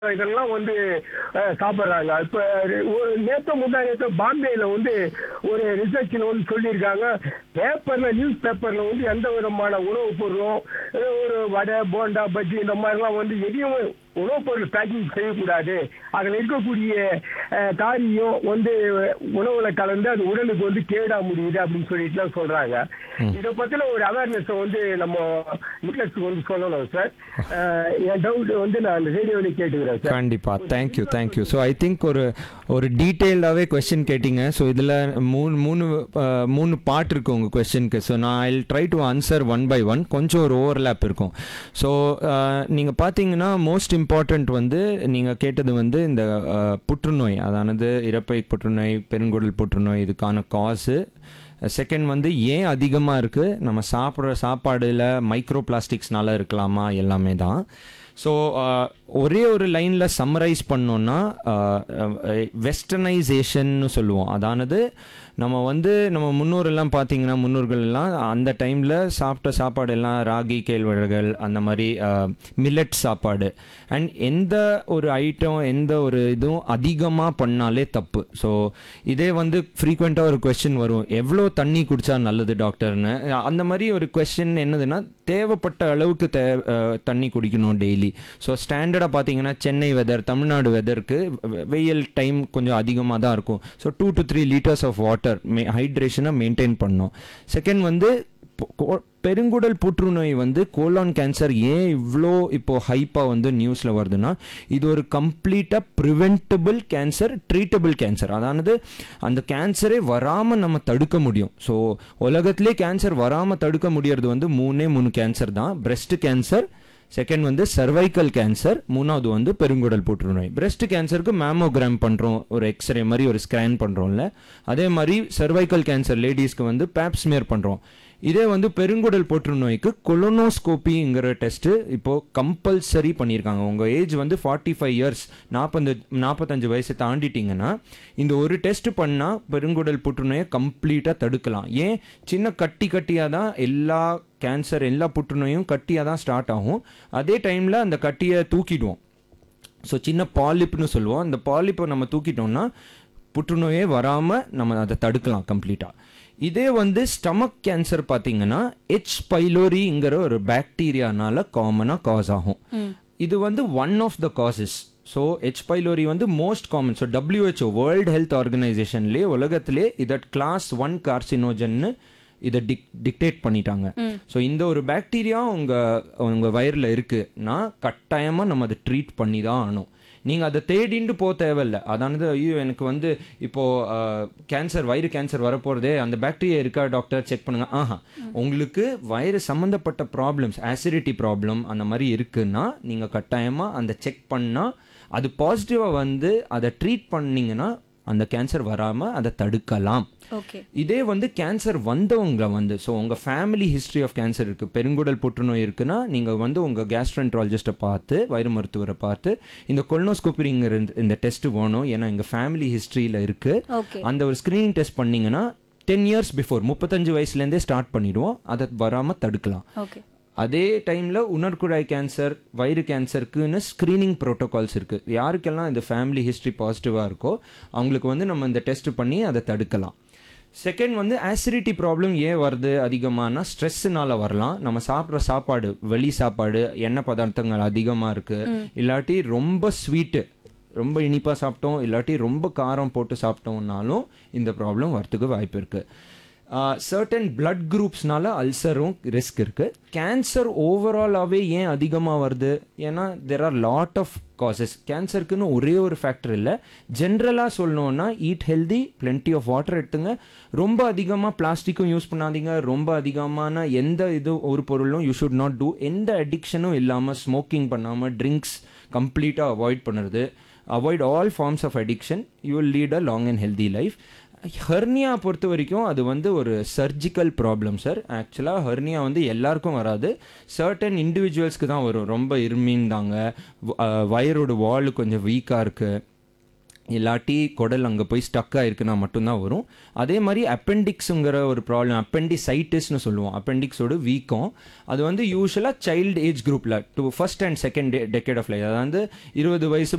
இதெல்லாம் வந்து அஹ், சாப்பிடுறாங்க இப்ப ஒரு நேற்று முந்தா நேற்று பாம்பேல வந்து ஒரு ரிசர்ச்ல வந்து சொல்லியிருக்காங்க பேப்பர்ல நியூஸ் பேப்பர்ல வந்து எந்த விதமான உணவுப் பொருளும் அஹ், ஒரு வடை போண்டா பஜ்ஜி இந்த மாதிரிலாம் வந்து எதையும் உணவுப் பொருள் பேக்கிங் செய்யக்கூடாது அதில் இருக்கக்கூடிய அஹ், காரியம் வந்து உணவுல கலந்து அது உடலுக்கு வந்து கேடா முடியுது அப்படின்னு சொல்லிட்டுலாம் சொல்றாங்க இதை பத்தின ஒரு அவேர்னஸ் வந்து நம்ம நிக்லஸ்க்கு வந்து சொல்லணும் சார் அஹ், என் டவுட் வந்து நான் அந்த ரேடியோவில் கேட்டுக்கிறேன் சார் கண்டிப்பா thank you thank you so I think ஒரு ஒரு டீட்டெயில்டாகவே கொஸ்டின் கேட்டிங்க ஸோ இதில் மூணு மூணு அஹ், மூணு பார்ட் இருக்கு உங்கள் கொஸ்டினுக்கு ஸோ நான் I try to answer one by one கொஞ்சம் ஒரு ஓவர்லேப் இருக்கும் ஸோ நீங்கள் பார்த்தீங்கன்னா மோஸ்ட் இம்பார்ட்டண்ட் வந்து நீங்கள் கேட்டது வந்து இந்த அஹ், புற்றுநோய் அதானது இறப்பை புற்றுநோய் பெருங்குடல் புற்றுநோய் இதுக்கான காசு செகண்ட் வந்து ஏன் அதிகமாக இருக்குது நம்ம சாப்பிட்ற சாப்பாடில் மைக்ரோ பிளாஸ்டிக்ஸ்னால இருக்கலாமா எல்லாமே தான் ஸோ ஒரே ஒரு லைனில் சம்மரைஸ் பண்ணோன்னா வெஸ்டர்னைசேஷன்னு சொல்லுவோம் அதானது நம்ம வந்து நம்ம முன்னோரெல்லாம் பார்த்தீங்கன்னா முன்னோர்கள் எல்லாம் அந்த டைமில் சாப்பிட்ட சாப்பாடு எல்லாம் ராகி கேழ்வரகுகள் அந்த மாதிரி மில்லட் சாப்பாடு அண்ட் எந்த ஒரு ஐட்டம் எந்த ஒரு இதுவும் அதிகமாக பண்ணாலே தப்பு ஸோ இதே வந்து ஃப்ரீக்வெண்ட்டாக ஒரு கொஸ்டின் வரும் எவ்வளோ தண்ணி குடிச்சா நல்லது டாக்டர்னு அந்த மாதிரி ஒரு கொஸ்டின் என்னதுன்னா தேவைப்பட்ட அளவுக்கு தே அஹ், தண்ணி குடிக்கணும் டெய்லி ஸோ ஸ்டாண்டர்டாக பார்த்தீங்கன்னா சென்னை வெதர் தமிழ்நாடு வெதருக்கு வெயில் டைம் கொஞ்சம் அதிகமாக தான் இருக்கும் so two to three litres of water may ஹைட்ரேஷனை மெயின்டைன் பண்ணணும் செகண்ட் வந்து பொ- கோ- பெருங்குடல் புற்றுநோய் வந்து கோலான் கேன்சர் ஏன் இவ்வளோ இப்போ ஹைப்பாக வந்து நியூஸில் வருதுன்னா இது ஒரு கம்ப்ளீட்டாக ப்ரிவென்டபிள் கேன்சர் ட்ரீட்டபிள் கேன்சர் அதானது அந்த கேன்சரே வராமல் நம்ம தடுக்க முடியும் ஸோ உலகத்திலே கேன்சர் வராமல் தடுக்க முடியறது வந்து மூணே மூணு கேன்சர் தான் breast கேன்சர் செகண்ட் வந்து சர்வைக்கல் கேன்சர் மூணாவது வந்து பெருங்குடல் புற்றுநோய் breast கேன்சருக்கு மேமோகிராம் பண்ணுறோம் ஒரு எக்ஸ்ரே மாதிரி ஒரு ஸ்கேன் பண்ணுறோம்ல அதே மாதிரி சர்வைக்கல் கேன்சர் லேடிஸ்க்கு வந்து பேப்ஸ்மியர் பண்ணுறோம் இதே வந்து பெருங்குடல் புற்றுநோய்க்கு கொலோனோஸ்கோப்பிங்கிற டெஸ்ட்டு இப்போ கம்பல்சரி பண்ணியிருக்காங்க உங்கள் ஏஜ் வந்து ஃபார்ட்டி ஃபைவ் இயர்ஸ் நாற்பது நாற்பத்தஞ்சு வயசை தாண்டிட்டீங்கன்னா இந்த ஒரு டெஸ்ட் பண்ணால் பெருங்குடல் புற்றுநோயை கம்ப்ளீட்டாக தடுக்கலாம் ஏன் சின்ன கட்டி கட்டியாக தான் எல்லா கேன்சர் எல்லா புற்றுநோயும் கட்டியாக தான் ஸ்டார்ட் ஆகும் அதே டைமில் அந்த கட்டியை தூக்கிடுவோம் ஸோ சின்ன பாலிப்னு சொல்லுவோம் அந்த பாலிப்பை நம்ம தூக்கிட்டோம்னா புற்றுநோயே வராமல் நம்ம அதை தடுக்கலாம் கம்ப்ளீட்டாக இதே வந்து ஸ்டமக் கேன்சர் பார்த்தீங்கன்னா எச் பைலோரிங்கிற ஒரு பாக்டீரியானால காமனாக காஸ் ஆகும் இது வந்து one of the causes so H pylori வந்து most common so WHO world health ஆர்கனைசேஷன்லேயே உலகத்திலே இதை கிளாஸ் ஒன் கார்சினோஜன்னு இதை டிக் டிக்டேட் பண்ணிட்டாங்க ஸோ இந்த ஒரு பாக்டீரியா உங்கள் உங்கள் வயிறில் இருக்குன்னா கட்டாயமாக நம்ம அதை ட்ரீட் பண்ணி தான் ஆகணும் நீங்கள் அதை தேடிண்டு போக தேவையில்ல அதானது ஐயோ எனக்கு வந்து இப்போது கேன்சர் வயிறு கேன்சர் வரப்போகிறதே அந்த பாக்டீரியா இருக்கா டாக்டர் செக் பண்ணுங்க ஆஹா உங்களுக்கு வயிறு சம்மந்தப்பட்ட ப்ராப்ளம்ஸ் ஆசிடிட்டி ப்ராப்ளம் அந்த மாதிரி இருக்குன்னா நீங்கள் கட்டாயமாக அந்த செக் பண்ணால் அது பாசிட்டிவாக வந்து அதை ட்ரீட் பண்ணீங்கன்னா அந்த கேன்சர் வராமல் அதை தடுக்கலாம் ஓகே இதே வந்து கேன்சர் வந்தவங்க வந்து ஸோ உங்கள் ஃபேமிலி ஹிஸ்ட்ரி ஆஃப் கேன்சர் இருக்குது பெருங்குடல் புற்றுநோய் இருக்குன்னா நீங்கள் வந்து உங்கள் கேஸ்ட்ரன்ட்ராலஜிஸ்ட்டை பார்த்து வயிறு மருத்துவரை பார்த்து இந்த கொல்னோஸ்கோப்பிங்கிற இந்த டெஸ்ட் வேணும் ஏன்னா எங்கள் ஃபேமிலி ஹிஸ்ட்ரியில் இருக்குது ஓகே அந்த ஒரு ஸ்க்ரீனிங் டெஸ்ட் பண்ணீங்கன்னா டென் இயர்ஸ் பிஃபோர் முப்பத்தஞ்சு வயசுலேருந்தே ஸ்டார்ட் பண்ணிடுவோம் அதை வராமல் தடுக்கலாம் ஓகே அதே டைமில் உணர்குழாய் கேன்சர் வயிறு கேன்சருக்குன்னு ஸ்க்ரீனிங் ப்ரோட்டோகால்ஸ் இருக்குது யாருக்கெல்லாம் இந்த ஃபேமிலி ஹிஸ்ட்ரி பாசிட்டிவாக இருக்கோ அவங்களுக்கு வந்து நம்ம இந்த டெஸ்ட் பண்ணி அதை தடுக்கலாம் செகண்ட் வந்து ஆசிடிட்டி ப்ராப்ளம் ஏன் வருது அதிகமானா ஸ்ட்ரெஸ்ஸுனால வரலாம் நம்ம சாப்பிட்ற சாப்பாடு வெளி சாப்பாடு எண்ணெய் பதார்த்தங்கள் அதிகமாக இருக்குது இல்லாட்டி ரொம்ப ஸ்வீட்டு ரொம்ப இனிப்பாக சாப்பிட்டோம் இல்லாட்டி ரொம்ப காரம் போட்டு சாப்பிட்டோம்னாலும் இந்த ப்ராப்ளம் வரத்துக்கு வாய்ப்பு இருக்குது சர்டன் பிளட் குரூப்ஸ்னால அல்சரும் ரிஸ்க் இருக்கு கேன்சர் ஓவராலாகவே ஏன் அதிகமாக வருது ஏன்னா there are lot of causes கேன்சருக்குன்னு ஒரே ஒரு ஃபேக்டர் இல்லை ஜென்ரலாக சொல்லணும்னா eat healthy plenty of water எடுத்துங்க ரொம்ப அதிகமாக பிளாஸ்டிக்கும் யூஸ் பண்ணாதீங்க ரொம்ப அதிகமான எந்த இது ஒரு பொருளும் யூ ஷுட் நாட் டூ எந்த அடிக்ஷனும் இல்லாமல் ஸ்மோக்கிங் பண்ணாமல் ட்ரிங்க்ஸ் கம்ப்ளீட்டாக அவாய்ட் பண்ணுறது avoid all forms of addiction you will lead a long and healthy life hernia பொறுத்த வரைக்கும் அது வந்து ஒரு சர்ஜிக்கல் ப்ராப்ளம் சார் ஆக்சுவலாக ஹெர்னியா வந்து எல்லாருக்கும் வராது சர்டன் இண்டிவிஜுவல்ஸ்க்கு தான் வரும் ரொம்ப இருமின்தாங்க வயரோட வால் கொஞ்சம் வீக்காக இருக்குது இல்லாட்டி குடல் அங்கே போய் ஸ்டக் ஆயிருக்குன்னா மட்டும்தான் வரும் அதே மாதிரி அப்பெண்டிக்ஸுங்கிற ஒரு ப்ராப்ளம் அப்பெண்டிசைட்டிஸ்னு சொல்லுவோம் அப்பெண்டிக்ஸோட வீக்கம் அது வந்து யூஸ்வலாக சைல்டு ஏஜ் குரூப்பில் to first and second decade of life அதாவது இருபது வயசு